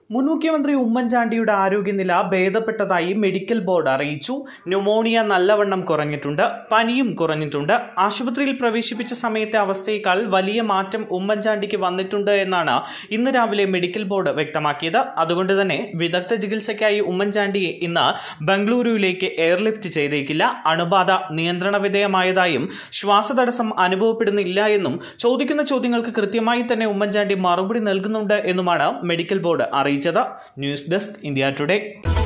മുൻ മുഖ്യമന്ത്രി ഉമ്മൻചാണ്ടിയുടെ ആരോഗ്യനില ഭേദപ്പെട്ടതായി മെഡിക്കൽ ബോർഡ് അറിയിച്ചു ന്യൂമോണിയ നല്ലവണ്ണം കുറഞ്ഞിട്ടുണ്ട് പനിയും കുറഞ്ഞിട്ടുണ്ട് ആശുപത്രിയിൽ പ്രവേശിപ്പിച്ച സമയത്തെ അവസ്ഥയേക്കാൾ വലിയ മാറ്റം ഉമ്മൻചാണ്ടിക്ക് വന്നിട്ടുണ്ട് എന്നാണ് ഇന്ന് രാവിലെ മെഡിക്കൽ ബോർഡ് വ്യക്തമാക്കിയത് അതുകൊണ്ട് തന്നെ വിദഗ്ധ ചികിത്സയ്ക്കായി ഉമ്മൻചാണ്ടിയെ ഇന്ന് ബംഗളൂരുവിലേക്ക് എയർലിഫ്റ്റ് ചെയ്തേക്കില്ല അണുബാധ നിയന്ത്രണ വിധേയമായതായും ശ്വാസതടസ്സം അനുഭവപ്പെടുന്നില്ല എന്നും ചോദിക്കുന്ന ചോദ്യങ്ങൾക്ക് കൃത്യമായി തന്നെ ഉമ്മൻചാണ്ടി മറുപടി നൽകുന്നുണ്ട് എന്നുമാണ് മെഡിക്കൽ ബോർഡ് അറിയിച്ചത് ന്യൂസ് ഡെസ്ക് ഇന്ത്യ ടുഡേ